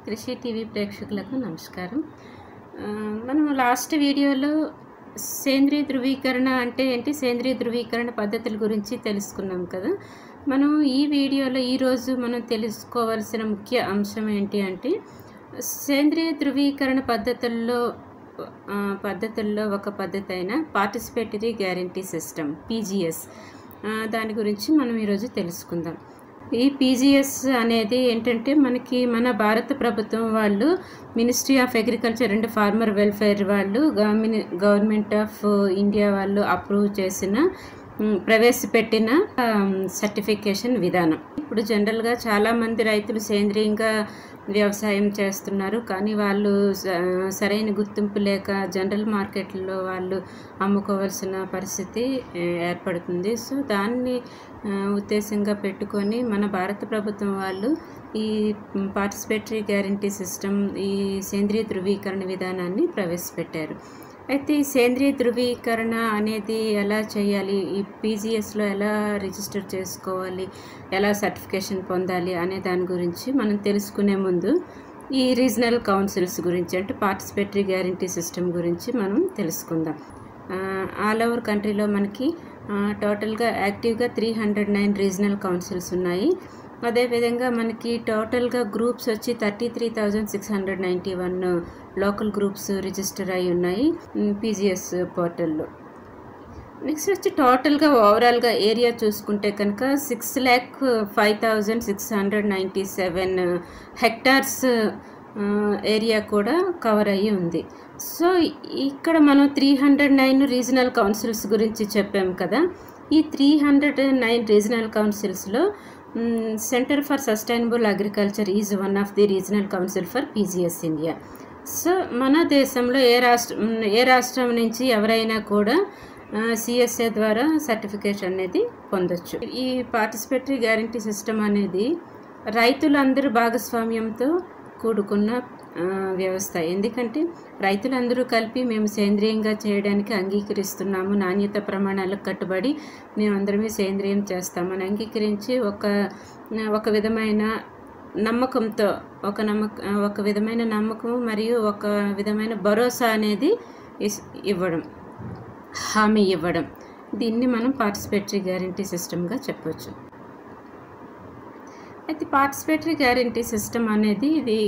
కృషి టీవీ ప్రేక్షకులకు నమస్కారం ఆ, మనం లాస్ట్ వీడియోలో సేంద్రియ ధృవీకరణ అంటే ఏంటి సేంద్రియ ధృవీకరణ పద్ధతుల గురించి తెలుసుకున్నాం కదా మనం ఈ వీడియోలో ఈరోజు మనం తెలుసుకోవాల్సిన ముఖ్య అంశం ఏంటి అంటే సేంద్రియ ధృవీకరణ పద్ధతుల్లో ఆ, పద్ధతుల్లో ఒక పద్ధతి అయిన పార్టిసిపేటరీ గ్యారంటీ సిస్టమ్ పీజీఎస్ దాని గురించి మనం ఈరోజు తెలుసుకుందాం ఈ పీజీఎస్ అనేది ఏంటంటే మనకి మన భారత ప్రభుత్వం వాళ్ళు ministry of agriculture and farmer welfare వాళ్ళు గవర్నమెంట్ గవర్నమెంట్ ఆఫ్ ఇండియా వాళ్ళు అప్రూవ్ చేసిన మ్, ప్రవేశపెట్టిన సర్టిఫికేషన్ విధానం ఇప్పుడు జనరల్గా చాలామంది రైతులు సేంద్రియంగా వ్యవసాయం చేస్తున్నారు కానీ వాళ్ళు స- సరైన గుర్తింపు లేక జనరల్ మార్కెట్లో వాళ్ళు అమ్ముకోవాల్సిన పరిస్థితి ఏ, ఏర్పడుతుంది సో దాన్ని ఆ, ఉద్దేశంగా పెట్టుకొని మన భారత ప్రభుత్వం వాళ్ళు ఈ పార్టిసిపేటరీ గ్యారంటీ సిస్టమ్ ఈ సేంద్రియ ధృవీకరణ విధానాన్ని ప్రవేశపెట్టారు అయితే ఈ సేంద్రియ ధృవీకరణ అనేది ఎలా చేయాలి ఈ పీజీఎస్లో ఎలా రిజిస్టర్ చేసుకోవాలి ఎలా సర్టిఫికేషన్ పొందాలి అనే దాని గురించి మనం తెలుసుకునే ముందు ఈ రీజనల్ కౌన్సిల్స్ గురించి అంటే పార్టిసిపేటరీ గ్యారంటీ సిస్టమ్ గురించి మనం తెలుసుకుందాం ఆల్ ఓవర్ కంట్రీలో మనకి ఆ, టోటల్గా యాక్టివ్గా three hundred nine regional councils ఉన్నాయి అదేవిధంగా మనకి టోటల్గా గ్రూప్స్ వచ్చి thirty three thousand six hundred ninety one local groups register అయి ఉన్నాయి పీజీఎస్ పోర్టల్లో నెక్స్ట్ వచ్చి టోటల్గా ఓవరాల్గా ఏరియా చూసుకుంటే కనుక six lakh five thousand six hundred ninety seven hectares area కూడా కవర్ అయ్యి ఉంది సో ఇక్కడ మనం three hundred nine regional councils గురించి చెప్పాం కదా ఈ త్రీ హండ్రెడ్ నైన్ రీజనల్ కౌన్సిల్స్లో centre for sustainable agriculture is one of the regional council for PGS India so మన దేశంలో ఏ రాష్ట్రం ఏ రాష్ట్రం నుంచి ఎవరైనా కూడా సిఎస్ఏ ద్వారా సర్టిఫికేషన్ అనేది పొందొచ్చు ఈ పార్టిసిపేటరీ గ్యారంటీ సిస్టమ్ అనేది రైతులందరూ భాగస్వామ్యంతో కూడుకున్న ఆ, వ్యవస్థ ఎందుకంటే రైతులందరూ కలిపి మేము సేంద్రియంగా చేయడానికి అంగీకరిస్తున్నాము నాణ్యత ప్రమాణాలకు కట్టుబడి మేమందరమే సేంద్రియం చేస్తామని అంగీకరించి ఒక ఒక విధమైన నమ్మకంతో ఒక నమ్మక ఒక విధమైన నమ్మకం మరియు ఒక విధమైన భరోసా అనేది ఇస్- ఇవ్వడం హామీ ఇవ్వడం దీన్ని మనం పార్టిసిపేటరీ గ్యారంటీ సిస్టమ్గా చెప్పొచ్చు అయితే పార్టిసిపేటరీ గ్యారంటీ సిస్టమ్ అనేది ఇది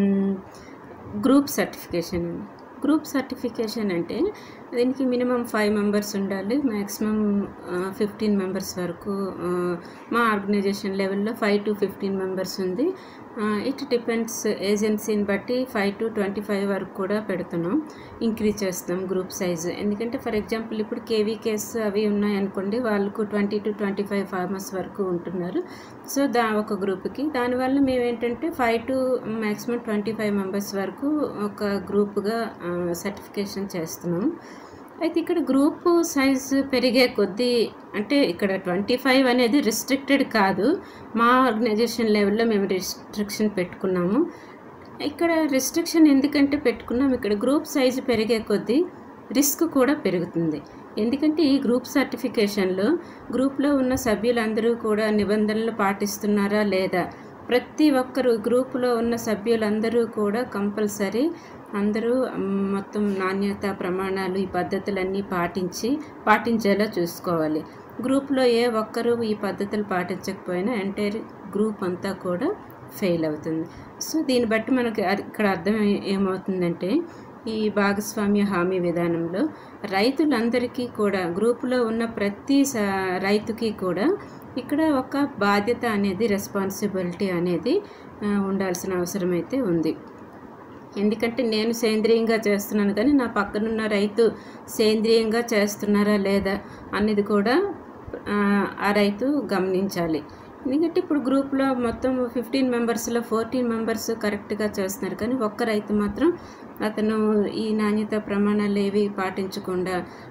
గ్రూప్ సర్టిఫికేషన్ గ్రూప్ సర్టిఫికేషన్ అంటే దీనికి మినిమం ఫైవ్ మెంబర్స్ ఉండాలి మ్యాక్సిమం ఫిఫ్టీన్ మెంబర్స్ వరకు ఆ, మా ఆర్గనైజేషన్ లెవెల్లో ఫైవ్ టు ఫిఫ్టీన్ మెంబర్స్ ఉంది ఇట్ డిపెండ్స్ ఏజెన్సీని బట్టి ఫైవ్ టు ట్వంటీ ఫైవ్ వరకు కూడా పెడుతున్నాం ఇంక్రీజ్ చేస్తాం గ్రూప్ సైజ్ ఎందుకంటే ఫర్ ఎగ్జాంపుల్ ఇప్పుడు కేవీకేస్ అవి ఉన్నాయనుకోండి వాళ్ళకు twenty to twenty five farmers వరకు ఉంటున్నారు సో దా ఒక గ్రూప్కి దానివల్ల మేము ఏంటంటే five to maximum twenty five members వరకు ఒక గ్రూప్గా సర్టిఫికేషన్ చేస్తున్నాం అయితే ఇక్కడ గ్రూప్ సైజ్ పెరిగే కొద్దీ అంటే ఇక్కడ ట్వంటీ ఫైవ్ అనేది రిస్ట్రిక్టెడ్ కాదు మా ఆర్గనైజేషన్ లెవెల్లో మేము రిస్ట్రిక్షన్ పెట్టుకున్నాము ఇక్కడ రిస్ట్రిక్షన్ ఎందుకంటే పెట్టుకున్నాం ఇక్కడ గ్రూప్ సైజు పెరిగే కొద్దీ రిస్క్ కూడా పెరుగుతుంది ఎందుకంటే ఈ గ్రూప్ సర్టిఫికేషన్లో గ్రూప్లో ఉన్న సభ్యులందరూ కూడా నిబంధనలు పాటిస్తున్నారా లేదా ప్రతి ఒక్కరు గ్రూపులో ఉన్న సభ్యులందరూ కూడా కంపల్సరీ అందరూ మ్, మొత్తం నాణ్యత ప్రమాణాలు ఈ పద్ధతులన్నీ పాటించి పాటించేలా చూసుకోవాలి గ్రూప్లో ఏ ఒక్కరు ఈ పద్ధతులు పాటించకపోయినా ఎంటైర్ గ్రూప్ అంతా కూడా ఫెయిల్ అవుతుంది సో దీన్ని బట్టి మనకి అది- ఇక్కడ అర్థం ఏ- ఏమవుతుందంటే ఈ భాగస్వామ్య హామీ విధానంలో రైతులందరికీ కూడా గ్రూపులో ఉన్న ప్రతి స- రైతుకి కూడా ఇక్కడ ఒక బాధ్యత అనేది రెస్పాన్సిబిలిటీ అనేది ఆ, ఉండాల్సిన అవసరం అయితే ఉంది ఎందుకంటే నేను సేంద్రియంగా చేస్తున్నాను కానీ నా పక్కనున్న రైతు సేంద్రియంగా చేస్తున్నారా లేదా అనేది కూడా ఆ, ఆ రైతు గమనించాలి ఎందుకంటే ఇప్పుడు గ్రూప్లో మొత్తం ఫిఫ్టీన్ మెంబర్స్లో ఫోర్టీన్ మెంబర్స్ కరెక్ట్గా చేస్తున్నారు కానీ ఒక్క రైతు మాత్రం అతను ఈ నాణ్యత ప్రమాణాలు ఏవి పాటించకుండా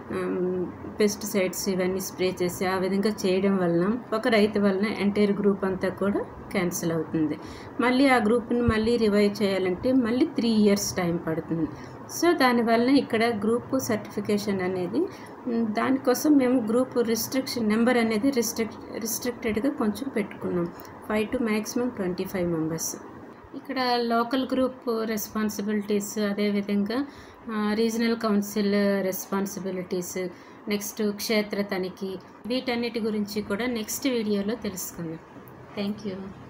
పెస్టిసైడ్స్ ఇవన్నీ స్ప్రే చేసి ఆ విధంగా చేయడం వలన ఒక రైతు వలన ఎంటైర్ గ్రూప్ అంతా కూడా క్యాన్సిల్ అవుతుంది మళ్ళీ ఆ గ్రూప్ని మళ్ళీ రివైవ్ చేయాలంటే మళ్ళీ త్రీ ఇయర్స్ టైం పడుతుంది సో దానివల్ల ఇక్కడ గ్రూప్ సర్టిఫికేషన్ అనేది మ్, దానికోసం మేము గ్రూప్ రిస్ట్రిక్షన్ నెంబర్ అనేది రిస్ట్రిక్ట్ రిస్ట్రిక్టెడ్గా కొంచెం పెట్టుకున్నాం five to maximum twenty five members ఇక్కడ లోకల్ గ్రూప్ రెస్పాన్సిబిలిటీస్ అదేవిధంగా రీజనల్ కౌన్సిల్ రెస్పాన్సిబిలిటీస్ నెక్స్ట్ క్షేత్ర తనిఖీ వీటన్నిటి గురించి కూడా నెక్స్ట్ వీడియోలో తెలుసుకుందాం థ్యాంక్ యూ